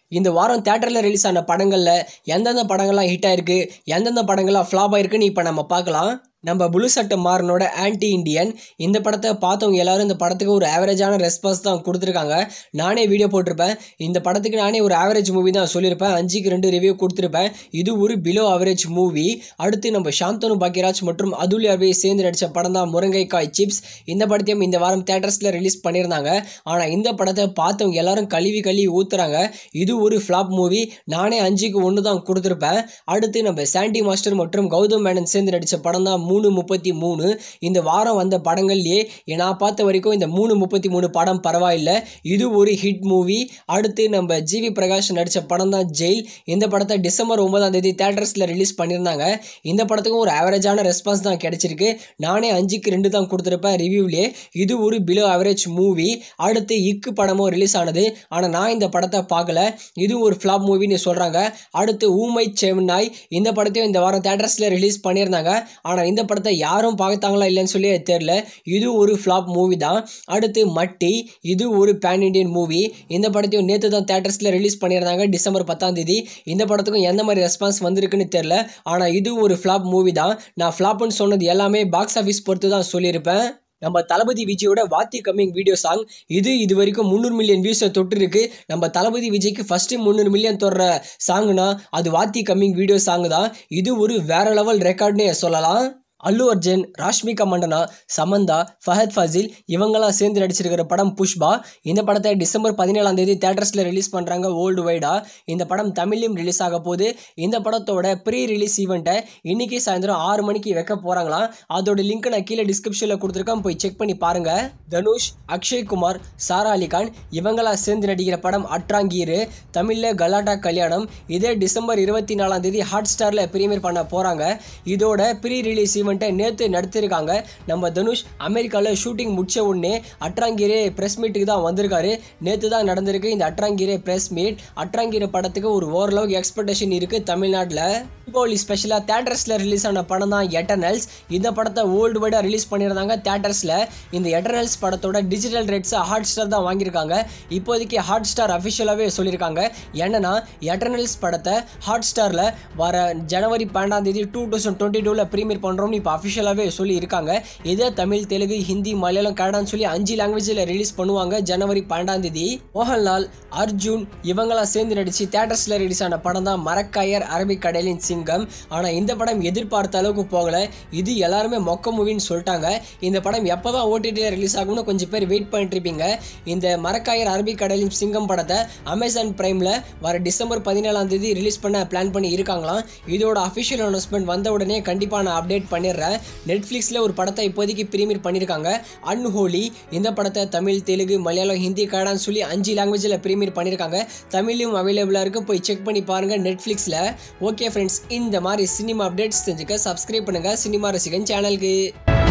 இந்த வாரம் தேட்டரில் ரிலீஸ் ஆன படங்களில் எந்தெந்த படங்கள்லாம் ஹிட் ஆயிருக்கு எந்தெந்த படங்கள்லாம் ஃப்ளாப் ஆயிருக்குன்னு இப்போ நம்ம பார்க்கலாம் நம்ம புளு சட்டை மாறனோட ஆன்டி இண்டியன் இந்த படத்தை பார்த்தவங்க எல்லாரும் இந்த படத்துக்கு ஒரு ஆவரேஜான ரெஸ்பான்ஸ் தான் கொடுத்துருக்காங்க நானே வீடியோ போட்டிருப்பேன் இந்த படத்துக்கு நானே ஒரு ஆவரேஜ் மூவி தான் சொல்லியிருப்பேன் அஞ்சுக்கு ரெண்டு ரிவ்யூ கொடுத்துருப்பேன் இது ஒரு பிலோ ஆவரேஜ் மூவி அடுத்து நம்ம சாந்தனு பாக்கியராஜ் மற்றும் அதுல் அபி சேர்ந்து நடித்த படம் தான் முருங்கைக்காய் சிப்ஸ் இந்த படத்தையும் இந்த வாரம் தேட்டர்ஸில் ரிலீஸ் பண்ணியிருந்தாங்க ஆனால் இந்த படத்தை பார்த்தவங்க எல்லாரும் கழுவி கழுவி ஊத்துறாங்க இது ஒரு ஃப்ளாப் மூவி நானே அஞ்சுக்கு ஒன்று தான் கொடுத்துருப்பேன் அடுத்து நம்ம சாண்டி மாஸ்டர் மற்றும் கௌதம் மேனன் சேர்ந்து நடித்த படம் தான் மூணு முப்பத்தி மூணு இந்த வாரம் வந்த படங்கள்லேயே நான் பார்த்த வரைக்கும் இந்த மூணு முப்பத்தி மூணு படம் பரவாயில்லை இது ஒரு ஹிட் மூவி அடுத்து நம்ம ஜிவி பிரகாஷ் நடித்த படம் தான் ஜெயில் இந்த படத்தை டிசம்பர் ஒன்பதாம் தேதி தேட்டர்ஸில் ரிலீஸ் பண்ணியிருந்தாங்க இந்த படத்துக்கும் ஒரு ஆவரேஜான ரெஸ்பான்ஸ் தான் கிடைச்சிருக்கு நானே அஞ்சுக்கு ரெண்டு தான் கொடுத்துருப்பேன் ரிவ்யூவிலே இது ஒரு பிலோ ஆவரேஜ் மூவி அடுத்து இக்கு படமும் ரிலீஸ் ஆனது ஆனால் நான் இந்த படத்தை பார்க்கல இது ஒரு ஃப்ளாப் மூவின்னு சொல்கிறாங்க அடுத்து ஊமை செவனாய் இந்த படத்தையும் இந்த வாரம் தேட்டர்ஸில் ரிலீஸ் பண்ணியிருந்தாங்க ஆனால் இந்த படத்தை யாரும் பார்த்தாங்களா இல்லைன்னு சொல்லி தெரில இது ஒரு ஃப்ளாப் மூவி தான் அடுத்து மட்டி இது ஒரு பேன் இண்டியன் மூவி இந்த படத்தையும் நேற்று தான் தேட்டர்ஸில் ரிலீஸ் பண்ணியிருந்தாங்க டிசம்பர் பத்தாம் தேதி இந்த படத்துக்கும் எந்த மாதிரி ரெஸ்பான்ஸ் வந்திருக்குன்னு தெரில ஆனால் இது ஒரு ஃப்ளாப் மூவி தான் நான் ஃப்ளாப்னு சொன்னது எல்லாமே பாக்ஸ் ஆஃபீஸ் பொறுத்து தான் சொல்லியிருப்பேன் நம்ம தளபதி விஜயோட வாத்தி கம்மிங் வீடியோ சாங் இது இது வரைக்கும் முந்நூறு மில்லியன் வியூஸை தொட்டிருக்கு நம்ம தளபதி விஜய்க்கு ஃபஸ்ட்டு முந்நூறு மில்லியன் தொடுற சாங்னா அது வாத்தி கம்மிங் வீடியோ சாங் தான் இது ஒரு வேற லெவல் ரெக்கார்ட்னே சொல்லலாம் அல்லு அர்ஜுன் ராஷ்மிகா மண்டனா சமந்தா ஃபஹத் ஃபாசில் இவங்கெல்லாம் சேர்ந்து நடிச்சிருக்கிற படம் புஷ்பா இந்த படத்தை டிசம்பர் பதினேழாம் தேதி தேட்டர்ஸில் ரிலீஸ் பண்ணுறாங்க வேர்ல்டு வைடா இந்த படம் தமிழ்லையும் ரிலீஸ் ஆக போகுது இந்த படத்தோட ப்ரீ ரிலீஸ் ஈவெண்ட்டை இன்னைக்கு சாயந்தரம் ஆறு மணிக்கு வைக்க போகிறாங்களாம் அதோட லிங்க் நான் கீழே டிஸ்கிரிப்ஷனில் கொடுத்துருக்கேன் போய் செக் பண்ணி பாருங்க தனுஷ் அக்ஷய் குமார் சாரா அலிகான் இவங்கெல்லாம் சேர்ந்து நடிக்கிற படம் அட்ராங்கீரு தமிழில் கலாட்டா கல்யாணம் இதே டிசம்பர் இருபத்தி நாலாம் தேதி ஹாட் ஸ்டாரில் ப்ரீமியர் பண்ண போகிறாங்க இதோட ப்ரீ ரிலீஸ் ஈவெண்ட்டை நேற்று நடத்திருக்காங்க நம்ம தனுஷ் அமெரிக்காவில் ஷூட்டிங் முடிச்ச உடனே அட்ராங்கீரே ப்ரெஸ் மீட்டுக்கு தான் வந்திருக்காரு நேற்று தான் நடந்திருக்கு இந்த அட்ராங்கீரே ப்ரெஸ் மீட் அட்ராங்கீரே படத்துக்கு ஒரு ஓரளவுக்கு எக்ஸ்பெக்டேஷன் இருக்குது தமிழ்நாட்டில் தீபாவளி ஸ்பெஷலாக தேட்டர்ஸில் ரிலீஸ் ஆன படம் தான் எட்டர்னல்ஸ் இந்த படத்தை வேர்ல்டு வைடாக ரிலீஸ் பண்ணியிருந்தாங்க தேட்டர்ஸில் இந்த எட்டர்னல்ஸ் படத்தோட டிஜிட்டல் ரேட்ஸை ஹாட் ஸ்டார் தான் வாங்கியிருக்காங்க இப்போதைக்கு ஹாட் ஸ்டார் அஃபிஷியலாகவே சொல்லியிருக்காங்க என்னன்னா எட்டர்னல்ஸ் படத்தை ஹாட் ஸ்டாரில் வர ஜனவரி பன்னெண்டாம் தேதி டூ தௌசண்ட் டுவெண்ட்டி டூவில் ப்ரீமியர் பண்ணுறோம்னு இப்போ அஃபிஷியலாகவே சொல்லி இருக்காங்க இதே தமிழ் தெலுங்கு ஹிந்தி மலையாளம் கன்னடான்னு சொல்லி அஞ்சு லாங்குவேஜில் ரிலீஸ் பண்ணுவாங்க ஜனவரி பன்னெண்டாம் தேதி மோகன்லால் அர்ஜுன் இவங்கெல்லாம் சேர்ந்து நடித்து தேட்டர்ஸில் ரிலீஸ் ஆன படம் தான் மரக்காயர் அரபிக் கடலின் சிங்கம் ஆனால் இந்த படம் எதிர்பார்த்த அளவுக்கு போகலை இது எல்லாருமே மொக்க மூவின்னு சொல்லிட்டாங்க இந்த படம் எப்போ தான் ஓடிடியில் ரிலீஸ் ஆகும்னு கொஞ்சம் பேர் வெயிட் பண்ணிட்டு இருப்பீங்க இந்த மரக்காயர் அரபிக் கடலின் சிங்கம் படத்தை அமேசான் பிரைமில் வர டிசம்பர் பதினேழாம் தேதி ரிலீஸ் பண்ண பிளான் பண்ணி இருக்காங்களாம் இதோட அஃபிஷியல் அனௌன்ஸ்மெண்ட் வந்த உடனே கண்டிப்பாக நான் அப்டேட் பண்ணிடுறேன் நெட்ஃப்ளிக்ஸில் ஒரு படத்தை இப்போதைக்கு ப்ரீமியர் பண்ணியிருக்காங்க அன்ஹோலி இந்த படத்தை தமிழ் தெலுங்கு மலையாளம் ஹிந்தி கன்னடான்னு சொல்லி அஞ்சு லாங்குவேஜில் ப்ரீமியர் பண்ணியிருக்காங்க தமிழ்லையும் அவைலபிளாக இருக்குது போய் செக் பண்ணி பாருங்கள் நெட்ஃப்ளிக்ஸில் ஓகே ஃப்ரெண்ட்ஸ் இந்த மாதிரி சினிமா அப்டேட்ஸ் தெரிஞ்சுக்க சப்ஸ்கிரைப் பண்ணுங்கள் சினிமா ரசிகன் சேனலுக்கு